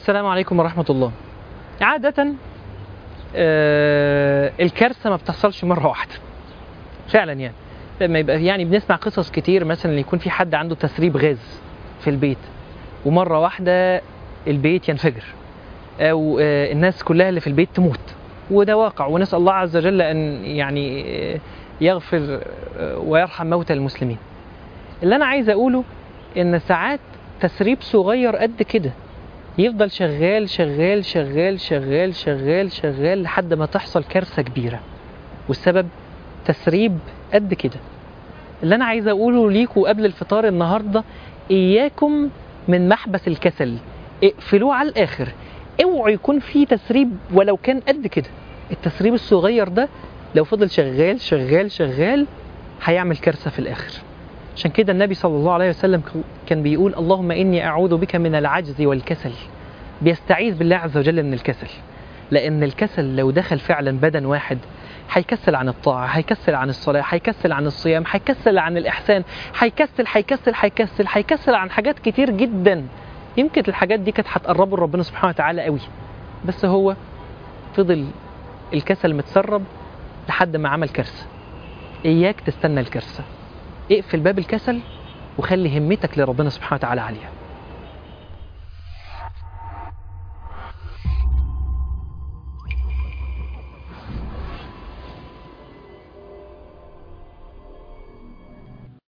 السلام عليكم ورحمة الله عادة آه الكارثة ما بتحصلش مرة واحدة فعلا يعني لما يبقى يعني بنسمع قصص كتير مثلا اللي يكون في حد عنده تسريب غاز في البيت ومرة واحدة البيت ينفجر أو آه الناس كلها اللي في البيت تموت وده واقع ونسأل الله عز وجل أن يعني آه، يغفر آه، ويرحم موتى المسلمين اللي أنا عايز أقوله إن ساعات تسريب صغير قد كده يفضل شغال شغال شغال شغال شغال شغال لحد ما تحصل كارثة كبيرة والسبب تسريب قد كده اللي أنا عايز أقوله ليكوا قبل الفطار النهاردة إياكم من محبس الكسل اقفلوه على الآخر اوعوا يكون في تسريب ولو كان قد كده التسريب الصغير ده لو فضل شغال شغال شغال هيعمل كارثة في الآخر عشان كده النبي صلى الله عليه وسلم كان بيقول اللهم إني أعوذ بك من العجز والكسل بيستعيذ بالله عز وجل من الكسل لأن الكسل لو دخل فعلا بدن واحد هيكسل عن الطاعة هيكسل عن الصلاة هيكسل عن الصيام هيكسل عن الإحسان هيكسل هيكسل هيكسل هيكسل عن حاجات كتير جدا يمكن الحاجات دي كانت هتقربه لربنا سبحانه وتعالى قوي بس هو فضل الكسل متسرب لحد ما عمل كارثة إياك تستنى الكارثة اقفل باب الكسل وخلي همتك لربنا سبحانه وتعالى عليها